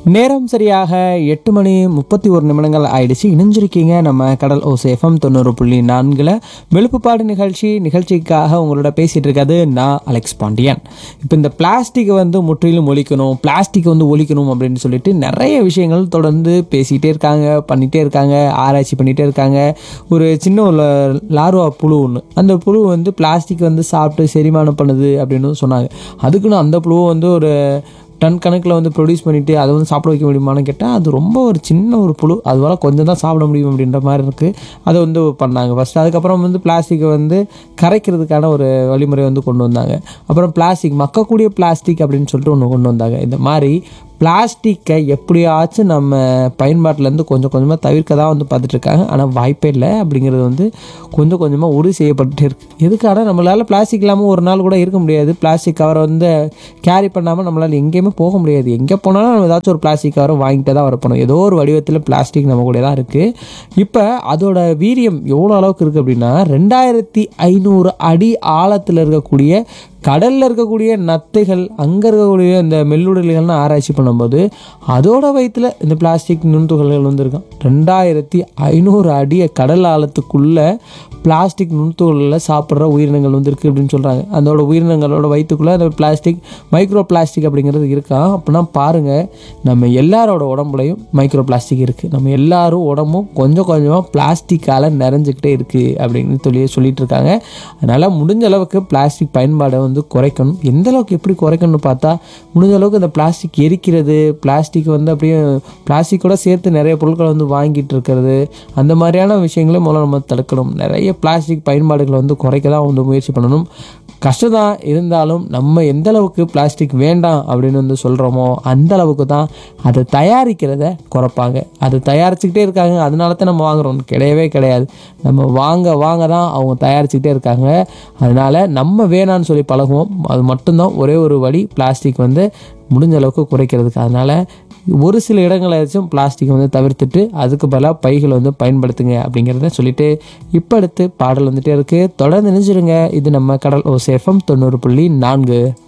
நேரம் சரியாக எட்டு மணி முப்பத்தி ஒரு நிமிடங்கள் ஆயிடுச்சு இணைஞ்சிருக்கீங்க நம்ம கடல் ஓசேஃபம் தொண்ணூறு புள்ளி நான்கில் வெளுப்புப்பாடு நிகழ்ச்சி நிகழ்ச்சிக்காக உங்களோட பேசிகிட்டு இருக்காது நான் அலெக்ஸ் பாண்டியன் இப்போ இந்த பிளாஸ்டிக்கை வந்து முற்றிலும் ஒழிக்கணும் பிளாஸ்டிக் வந்து ஒழிக்கணும் அப்படின்னு சொல்லிட்டு நிறைய விஷயங்கள் தொடர்ந்து பேசிகிட்டே இருக்காங்க பண்ணிகிட்டே இருக்காங்க ஆராய்ச்சி பண்ணிகிட்டே இருக்காங்க ஒரு சின்ன ஒரு லார்வா புழு ஒன்று அந்த புழு வந்து பிளாஸ்டிக் வந்து சாப்பிட்டு செரிமானம் பண்ணுது அப்படின்னு சொன்னாங்க அதுக்குன்னு அந்த புழுவை வந்து ஒரு டன் கணக்கில் வந்து ப்ரொடியூஸ் பண்ணிவிட்டு அதை வந்து சாப்பிட வைக்க முடியுமான்னு கேட்டால் அது ரொம்ப ஒரு சின்ன ஒரு புழு அதுவால் கொஞ்சம் தான் சாப்பிட முடியும் அப்படின்ற மாதிரி இருக்குது அதை வந்து பண்ணாங்க ஃபஸ்ட்டு அதுக்கப்புறம் வந்து பிளாஸ்டிக்கை வந்து கரைக்கிறதுக்கான ஒரு வழிமுறை வந்து கொண்டு வந்தாங்க அப்புறம் பிளாஸ்டிக் மக்கக்கூடிய பிளாஸ்டிக் அப்படின்னு சொல்லிட்டு ஒன்று கொண்டு வந்தாங்க இந்த மாதிரி பிளாஸ்டிக்கை எப்படியாச்சும் நம்ம பயன்பாட்டிலேருந்து கொஞ்சம் கொஞ்சமாக தவிர்க்க தான் வந்து பார்த்துட்ருக்காங்க ஆனால் வாய்ப்பே இல்லை அப்படிங்கிறது வந்து கொஞ்சம் கொஞ்சமாக உறுதி செய்யப்பட்டு இருக்கு எதுக்காக நம்மளால் பிளாஸ்டிக் இல்லாமல் ஒரு நாள் கூட இருக்க முடியாது பிளாஸ்டிக் கவரை வந்து கேரி பண்ணாமல் நம்மளால் எங்கேயுமே போக முடியாது எங்கே போனாலும் நம்ம ஏதாச்சும் ஒரு பிளாஸ்டிக் கவரை வாங்கிட்டு தான் வரப்போம் ஏதோ ஒரு வடிவத்தில் பிளாஸ்டிக் நம்ம கூட தான் இருக்குது இப்போ அதோட வீரியம் எவ்வளோ அளவுக்கு இருக்குது அப்படின்னா ரெண்டாயிரத்தி ஐநூறு அடி ஆழத்தில் இருக்கக்கூடிய கடலில் இருக்கக்கூடிய நத்தைகள் அங்கே இருக்கக்கூடிய இந்த மெல்லுடல்கள்னு ஆராய்ச்சி பண்ணும்போது அதோட வயிற்றில் இந்த பிளாஸ்டிக் நுண்துகள்கள் வந்திருக்கான் ரெண்டாயிரத்தி ஐநூறு அடிய கடல் ஆழத்துக்குள்ளே பிளாஸ்டிக் நுண்துகளில் சாப்பிட்ற உயிரினங்கள் வந்திருக்கு அப்படின்னு சொல்கிறாங்க அதோட உயிரினங்களோட வயிற்றுக்குள்ளே அந்த பிளாஸ்டிக் மைக்ரோ பிளாஸ்டிக் அப்படிங்கிறது இருக்கான் அப்படின்னா பாருங்கள் நம்ம எல்லாரோட உடம்புலையும் மைக்ரோ பிளாஸ்டிக் இருக்குது நம்ம எல்லாரும் உடம்பும் கொஞ்சம் கொஞ்சமாக பிளாஸ்டிக்கால் நிறைஞ்சிக்கிட்டே இருக்குது அப்படின்னு சொல்லி சொல்லிட்டு இருக்காங்க அதனால் முடிஞ்ச அளவுக்கு பிளாஸ்டிக் பயன்பாடை வந்து குறைக்கணும் எந்த அளவுக்கு எப்படி குறைக்கணும்னு பார்த்தா முடிஞ்ச அளவுக்கு இந்த பிளாஸ்டிக் எரிக்கிறது பிளாஸ்டிக் வந்து அப்படியே பிளாஸ்டிக்கோட சேர்த்து நிறைய பொருட்களை வந்து வாங்கிட்டு இருக்கிறது அந்த மாதிரியான விஷயங்களையும் முதல்ல நம்ம தடுக்கணும் நிறைய பிளாஸ்டிக் பயன்பாடுகளை வந்து குறைக்க தான் வந்து முயற்சி பண்ணணும் கஷ்டம் தான் இருந்தாலும் நம்ம எந்த அளவுக்கு பிளாஸ்டிக் வேண்டாம் அப்படின்னு வந்து சொல்கிறோமோ அந்த அளவுக்கு தான் அதை தயாரிக்கிறத குறைப்பாங்க அதை தயாரிச்சுக்கிட்டே இருக்காங்க அதனால தான் நம்ம வாங்குறோம் கிடையவே கிடையாது நம்ம வாங்க வாங்க தான் அவங்க தயாரிச்சுக்கிட்டே இருக்காங்க அதனால் நம்ம வேணான்னு சொல்லி பழகுவோம் அது மட்டும்தான் ஒரே ஒரு வழி பிளாஸ்டிக் வந்து முடிஞ்ச அளவுக்கு குறைக்கிறதுக்கு அதனால் ஒரு சில இடங்களாச்சும் பிளாஸ்டிக் வந்து தவிர்த்துட்டு அதுக்கு பதிலாக பைகளை வந்து பயன்படுத்துங்க அப்படிங்கிறத சொல்லிட்டு இப்போ அடுத்து பாடல் வந்துட்டே இருக்குது தொடர்ந்து நினைச்சிருங்க இது நம்ம கடல் ஓ சேஃபம் தொண்ணூறு புள்ளி நான்கு